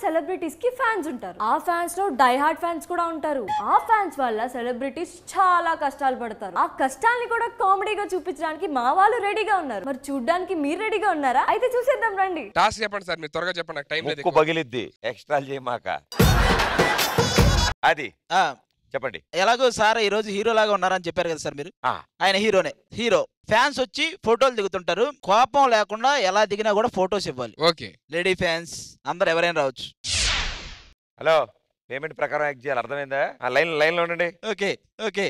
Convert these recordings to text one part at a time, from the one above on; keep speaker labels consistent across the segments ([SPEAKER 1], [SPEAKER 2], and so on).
[SPEAKER 1] Celebrities కి fans ఉంటారు ఆ ఫ్యాన్స్ లో డై హార్డ్ ఫ్యాన్స్ కూడా ఉంటారు ఆ ఫ్యాన్స్ వల్ల సెలబ్రిటీస్ చాలా కష్టాలు పడతారు ఆ కష్టాల్ని కూడా కామెడీగా చూపించడానికి మా వాళ్ళు రెడీగా ఉన్నారు మరి చూడ్డానికి మీరు రెడీగా ఉన్నారా అయితే చూసేద్దాం రండి
[SPEAKER 2] టాస్క్ చెప్పండి సార్ మీరు త్వరగా చెప్పండి నాకు టైం లేదు
[SPEAKER 3] ముక్కు
[SPEAKER 2] ఎక్కువ.
[SPEAKER 3] పగిలిద్ది ఎక్స్ట్రా చేయమాక అది
[SPEAKER 4] ఆ,
[SPEAKER 3] చెప్పండి
[SPEAKER 4] ఎలాగో సార్ ఈ రోజు హీరో లాగా ఉన్నారని చెప్పారు కదా సార్ మీరు
[SPEAKER 3] ఆ.
[SPEAKER 4] ఆయన హీరోనే హీరో ఫ్యాన్స్ వచ్చి ఫోటోలు దిగుతుంటారు కోపం లేకుండా ఎలా దిగినా కూడా ఫోటోస్ ఇవ్వాలి
[SPEAKER 2] ఓకే
[SPEAKER 4] లేడీ ఫ్యాన్స్ అందరు ఎవరైనా రావచ్చు
[SPEAKER 3] హలో పేమెంట్ ప్రకారం యాక్ట్ చేయాలి అర్థమైందా ఆ లైన్ లైన్ లో ఉండండి
[SPEAKER 4] ఓకే ఓకే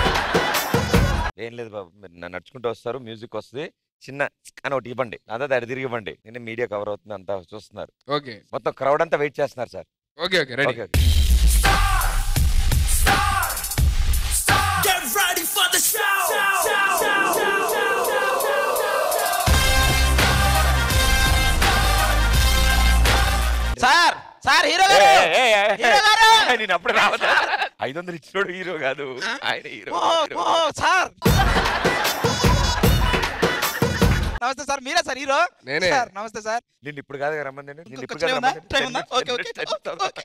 [SPEAKER 3] ఏం లేదు బాబు మీరు నన్ను నడుచుకుంటూ వస్తారు మ్యూజిక్ వస్తుంది చిన్న అని ఒకటి ఇవ్వండి అంతా దాడి తిరిగి ఇవ్వండి నేను మీడియా కవర్ అవుతుంది అంతా చూస్తున్నారు
[SPEAKER 2] ఓకే
[SPEAKER 3] మొత్తం క్రౌడ్ అంతా వెయిట్ చేస్తున్నారు sir
[SPEAKER 2] okay okay ready
[SPEAKER 3] okay okay
[SPEAKER 5] Get ready for the show.
[SPEAKER 4] Sir sir hero
[SPEAKER 3] ఏ,
[SPEAKER 4] గారు
[SPEAKER 3] ఏ, ఏ, ఏ,
[SPEAKER 4] హీరో గారు!
[SPEAKER 3] ఏ, నేను అప్పుడు రావద్దా ఐదు వందలు ఇచ్చినోడు హీరో కాదు ఆయన హీరో
[SPEAKER 4] ఓ, ఓ, సార్ నమస్తే సార్ మీరే సార్ హీరో
[SPEAKER 2] నేనే.
[SPEAKER 4] సార్ నమస్తే సార్
[SPEAKER 3] నిన్ను ఇప్పుడు కాదు రమ్మని నేను నిన్ను
[SPEAKER 4] ఇంకొక
[SPEAKER 3] ఇప్పుడు కాదు
[SPEAKER 4] టైం ఉందా?
[SPEAKER 3] రమ్మని
[SPEAKER 4] టైం ఉందా? ఓకే, ఓకే,
[SPEAKER 3] చెప్తాను.
[SPEAKER 4] ఓకే.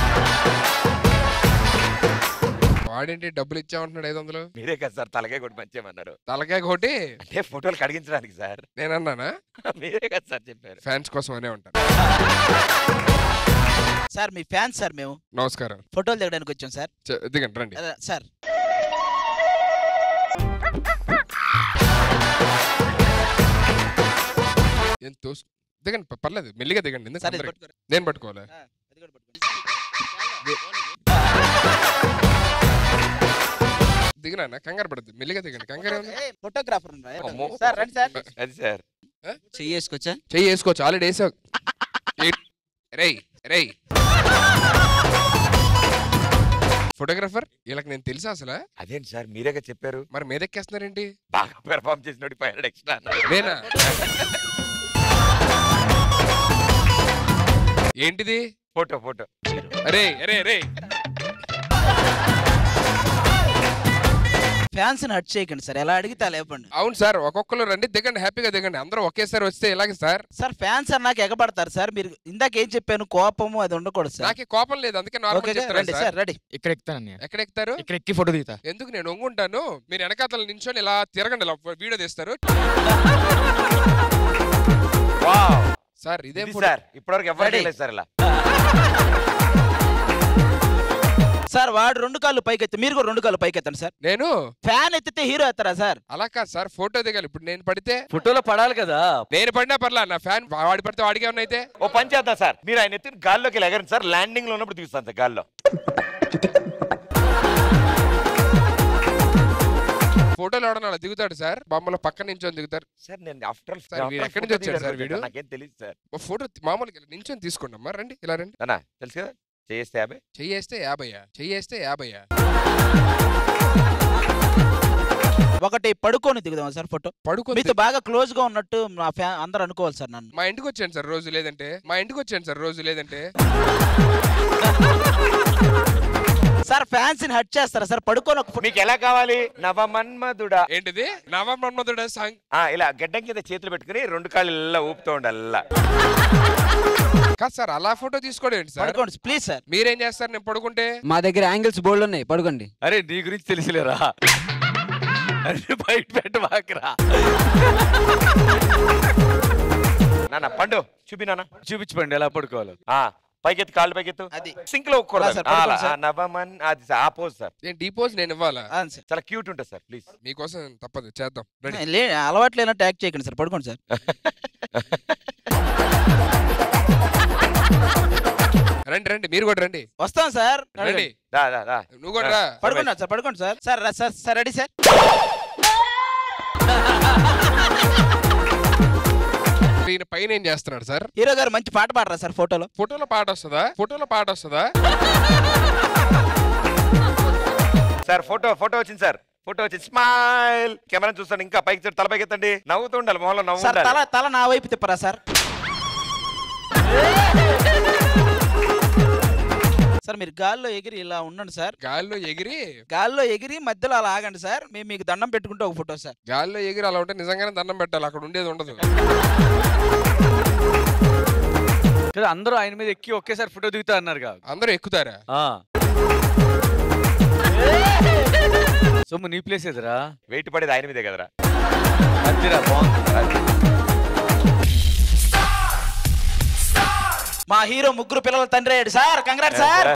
[SPEAKER 2] వాడేంటి డబ్బులు ఇచ్చామంటున్నాడు ఐదు వందలు
[SPEAKER 3] మీరే కదా సార్ తలకే కొట్టి మంచేమన్నారు
[SPEAKER 2] తలకాయ కొట్టి
[SPEAKER 3] అంటే ఫోటోలు కడిగించడానికి సార్
[SPEAKER 2] నేనన్నానా
[SPEAKER 3] మీరే కదా సార్ చెప్పారు
[SPEAKER 2] ఫ్యాన్స్ కోసం అనే ఉంటాను
[SPEAKER 4] సార్ మీ ఫ్యాన్స్ సార్ మేము
[SPEAKER 2] నమస్కారం
[SPEAKER 4] ఫోటోలు దిగడానికి వచ్చాం సార్
[SPEAKER 2] చె- దిగండి రండి
[SPEAKER 4] అదే, సార్
[SPEAKER 2] ఏం తోసు దిగండి ప- పర్లేదు మెల్లిగా దిగండి ఎందుకు
[SPEAKER 4] సార్ ఇది
[SPEAKER 2] అందరికి-
[SPEAKER 4] పట్టుకోరా.
[SPEAKER 2] నేను పట్టుకోవాలా
[SPEAKER 4] ఆ, అది కూడా పట్టుకోండి.
[SPEAKER 2] దిగినా కంగారు పడద్దు మెల్లిగా దిగండి కంగారు ఏముంది?
[SPEAKER 4] ఏయ్, ఫోటోగ్రాఫర్ ఉన్నారా?
[SPEAKER 3] అమ్మో.
[SPEAKER 4] సార్ రండి సార్
[SPEAKER 3] అది సార్
[SPEAKER 4] చెయ్యేసుకొచ్చా
[SPEAKER 2] చెయ్యి వేసుకోవచ్చు ఆల్రెడీ వేసావు రేయ్ రేయ్ ఫోటోగ్రాఫర్ వీళ్ళకి నేను తెలుసా అసలు
[SPEAKER 3] అదేంటి సార్ మీరేగా చెప్పారు
[SPEAKER 2] మరి మీదెక్కేస్తున్నారేంటి
[SPEAKER 3] బాగా పెర్ఫామ్ చేసినోడి ఫైవ్ హండ్రెడ్ ఎక్స్ట్రా
[SPEAKER 2] నేనా ఏంటిది
[SPEAKER 3] ఫోటో ఫోటో
[SPEAKER 2] అరే అరే అరే
[SPEAKER 4] ఫ్యాన్స్ ని హట్ చేయకండి సార్ ఎలా అడిగితే అలా ఇవ్వండి
[SPEAKER 2] అవును సార్ ఒక్కొక్కరు రండి దిగండి హ్యాపీగా దిగండి అందరూ ఒకేసారి వస్తే ఇలాగే సార్
[SPEAKER 4] సార్ ఫ్యాన్స్ అన్నాక ఎగబడతారు సార్ మీరు ఇందాక ఏం చెప్పాను కోపము అది ఉండకూడదు సార్
[SPEAKER 2] నాకే కోపం లేదు అందుకే
[SPEAKER 4] ఓకే
[SPEAKER 2] నార్మల్ చెప్తారా
[SPEAKER 4] రండి
[SPEAKER 2] సార్
[SPEAKER 4] సార్ రెడీ
[SPEAKER 6] ఇక్కడ ఎక్కుతాను
[SPEAKER 2] ఎక్కడ ఎక్కుతారు
[SPEAKER 6] ఇక్కడ ఎక్కి ఫోటో దిగుతా
[SPEAKER 2] ఎందుకు నేను ఒంగుంటాను మీరు వెనకాతల నించొని ఇలా తిరగండి ఇలా వీడియో తీస్తారు
[SPEAKER 3] వావ్
[SPEAKER 2] సార్ ఇదేం
[SPEAKER 3] ఇది
[SPEAKER 2] ఫోటో
[SPEAKER 3] సార్ ఇప్పటివరకు ఎవరు
[SPEAKER 4] Ready?
[SPEAKER 3] చేయలేదు సార్ ఇలా
[SPEAKER 4] సార్ వాడు రెండు కాళ్ళు పైకి ఎత్తి మీరు కూడా రెండు కాళ్ళు పైకి ఎత్తండి సార్
[SPEAKER 2] నేను
[SPEAKER 4] ఫ్యాన్ ఎత్తితే హీరో ఎత్తారా సార్
[SPEAKER 2] అలా కాదు సార్ ఫోటో దిగాలి ఇప్పుడు నేను పడితే
[SPEAKER 6] ఫోటోలో పడాలి కదా
[SPEAKER 2] నేను పడినా పర్లా నా ఫ్యాన్ వాడి పడితే వాడికి ఏమన్నా అయితే
[SPEAKER 3] ఓ పని చేద్దాం సార్ మీరు ఆయన ఎత్తిన గాల్లోకి ఎగరండి సార్ ల్యాండింగ్ లో ఉన్నప్పుడు తీస్తాను సార్ గాల్లో
[SPEAKER 2] ఫోటోలు ఎవడన్నా అలా దిగుతాడు సార్ బొమ్మల పక్క నించొని దిగుతారు
[SPEAKER 3] సార్ నేను ఆఫ్టర్
[SPEAKER 2] సార్, వీడు ఎక్కడి నుంచి వచ్చాడు సార్ వీడు?
[SPEAKER 3] నాకేం తెలియదు సార్
[SPEAKER 2] ఓ ఫోటో మామూలుగా ఇలా నించొని తీసుకోండి అమ్మా రండి ఇలా రండి
[SPEAKER 3] అన్నా తెలుసు కదా చేస్తే యాభై
[SPEAKER 2] చెయ్యేస్తే యాభయ్యా చెయ్యేస్తే యాభయ్యా
[SPEAKER 4] ఒకటి పడుకొని దిగుదాం సార్ ఫోటో
[SPEAKER 2] పడుకో
[SPEAKER 4] మీతో బాగా క్లోజ్ గా ఉన్నట్టు మా ఫ్యాన్ అందరూ అనుకోవాలి సార్ నన్ను
[SPEAKER 2] మా ఇంటికి వచ్చాను సార్ రోజు లేదంటే మా ఇంటికి వచ్చాను సార్ రోజు లేదంటే
[SPEAKER 4] సార్ ఫ్యాన్స్ ని హట్ చేస్తారా సార్ పడుకొని ఒక ఫోటో
[SPEAKER 3] మీకు ఎలా కావాలి నవమన్మధుడా
[SPEAKER 2] ఏంటిది నవమన్మధుడ సాంగ్
[SPEAKER 3] ఆ, ఇలా గడ్డం కింద చేతులు పెట్టుకుని రెండు కాళ్ళు ఇలా ఊపుతూ ఉండాలి ఇలా
[SPEAKER 2] కాదు సార్ అలా ఫోటో తీసుకోవడం ఏంటి సార్
[SPEAKER 4] పడుకోండి ప్లీజ్ సార్
[SPEAKER 2] మీరేం చేస్తారు నేను పడుకుంటే
[SPEAKER 7] మా దగ్గర యాంగిల్స్ బోల్డ్ ఉన్నాయి పడుకోండి
[SPEAKER 6] అరే నీ గురించి తెలిసిలేరా అరే బయట పెట్టవాకరా
[SPEAKER 3] నాన్న పండు చూపి నాన్న
[SPEAKER 6] చూపించండి ఎలా పడుకోవాలో
[SPEAKER 3] ఆ, పైకెత్తు కాళ్ళు పైకెత్తు
[SPEAKER 4] అది
[SPEAKER 3] సింక్ లో ఒక్కరు
[SPEAKER 4] అలా సార్, పడుకోండి సార్.
[SPEAKER 3] నవమన్ అది సార్, ఆ పోజ్ సార్
[SPEAKER 2] నేను డీపోజ్ నేను ఇవ్వాలా
[SPEAKER 4] అవును సార్
[SPEAKER 3] చాలా క్యూట్ ఉంటుంది సార్ ప్లీజ్
[SPEAKER 2] మీకోసం తప్పదు చేద్దాం రండి
[SPEAKER 4] లే అలవాటు లేనట్టు యాక్ట్ చేయకండి సార్ పడుకోండి సార్
[SPEAKER 2] రండి రండి మీరు కూడా రండి
[SPEAKER 4] వస్తాం సార్
[SPEAKER 2] రండి
[SPEAKER 3] దా దా దా
[SPEAKER 2] నువ్వు కూడా రా
[SPEAKER 4] పడుకోండి సార్ పడుకోండి సార్ సార్ రా సార్ సార్ రెడీ సార్
[SPEAKER 2] ఈయన పైన ఏం చేస్తున్నాడు సార్
[SPEAKER 4] హీరో గారు మంచి పాట పాడరా సార్ ఫోటోలో
[SPEAKER 2] ఫోటోలో పాట వస్తుందా ఫోటోలో పాట వస్తుందా
[SPEAKER 3] సార్ ఫోటో ఫోటో వచ్చింది సార్ ఫోటో వచ్చింది స్మైల్ కెమెరా చూస్తాను ఇంకా పైకి చూడు, తల పైకి ఎత్తండి నవ్వుతూ ఉండాలి మొహంలో నవ్వు
[SPEAKER 4] సార్
[SPEAKER 3] ఉండాలి.
[SPEAKER 4] తల తల నా వైపు తిప్పరా సార్ సార్ మీరు గాల్లో ఎగిరి ఇలా ఉండండి సార్
[SPEAKER 2] గాల్లో ఎగిరి
[SPEAKER 4] గాల్లో ఎగిరి మధ్యలో అలా ఆగండి సార్ మేము మీకు దండం పెట్టుకుంటే ఒక ఫోటో సార్
[SPEAKER 2] గాల్లో ఎగిరి అలా ఉంటే నిజంగానే దండం పెట్టాలి అక్కడ ఉండేది ఉండదు
[SPEAKER 6] కదా అందరూ ఆయన మీద ఎక్కి ఒకేసారి ఫోటో దిగుతా అన్నారు కదా
[SPEAKER 2] అందరూ ఎక్కుతారా
[SPEAKER 6] సొమ్ము నీ ప్లేస్ ఎదురా
[SPEAKER 3] వెయిట్ పడేది ఆయన మీదే కదరా
[SPEAKER 6] అదిరా బాగుంది
[SPEAKER 4] మా హీరో ముగ్గురు పిల్లల తండ్రి అయ్యాడు సార్ కంగ్రాట్ సార్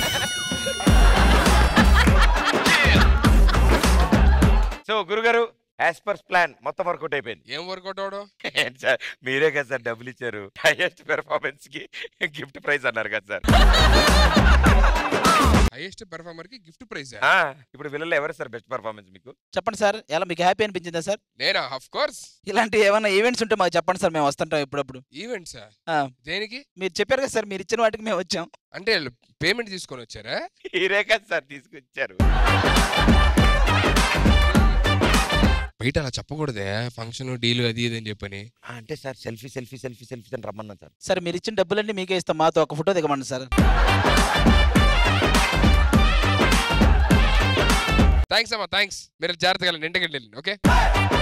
[SPEAKER 3] సో గురుగారు యాజ్ పర్ ప్లాన్ మొత్తం వర్కౌట్ అయిపోయింది
[SPEAKER 2] ఏం వర్కౌట్ అవడం
[SPEAKER 3] ఏంటి సార్ మీరే కదా సార్ డబ్బులు ఇచ్చారు హైయెస్ట్ పెర్ఫార్మెన్స్ కి గిఫ్ట్ ప్రైజ్ అన్నారు కదా సార్
[SPEAKER 2] హైయెస్ట్ పెర్ఫార్మర్ కి గిఫ్ట్ ప్రైజ్
[SPEAKER 3] ఆ, ఇప్పుడు వీళ్ళలో ఎవరు సార్ బెస్ట్ పర్ఫార్మెన్స్ మీకు
[SPEAKER 4] చెప్పండి సార్ ఎలా మీకు హ్యాపీ అనిపించిందా సార్
[SPEAKER 2] నేనా ఆఫ్ కోర్స్
[SPEAKER 4] ఇలాంటి ఏమైనా ఈవెంట్స్ ఉంటే మాకు చెప్పండి సార్ మేము వస్తుంటాం ఇప్పుడప్పుడు
[SPEAKER 2] ఈవెంట్సా
[SPEAKER 4] ఆ.
[SPEAKER 2] దేనికి
[SPEAKER 4] మీరు చెప్పారు కదా సార్ మీరు ఇచ్చిన వాటికి మేము వచ్చాం
[SPEAKER 2] అంటే పేమెంట్ తీసుకొని వచ్చారా
[SPEAKER 3] మీరే కదా సార్ తీసుకొచ్చారు
[SPEAKER 2] బయట అలా చెప్పకూడదే ఫంక్షన్ డీల్ అది ఇది అని చెప్పని
[SPEAKER 3] ఆ, అంటే sir selfie selfie selfie selfie అని రమ్మన్నా సార్
[SPEAKER 4] సార్ మీరు ఇచ్చిన డబ్బులన్నీ మీకే ఇస్తాం మాతో ఒక ఫోటో దిగమండి సార్
[SPEAKER 2] థ్యాంక్స్ అమ్మా థ్యాంక్స్ మీరు జాగ్రత్తగా వెళ్ళండి ఇంటికి వెళ్ళండి ఓకే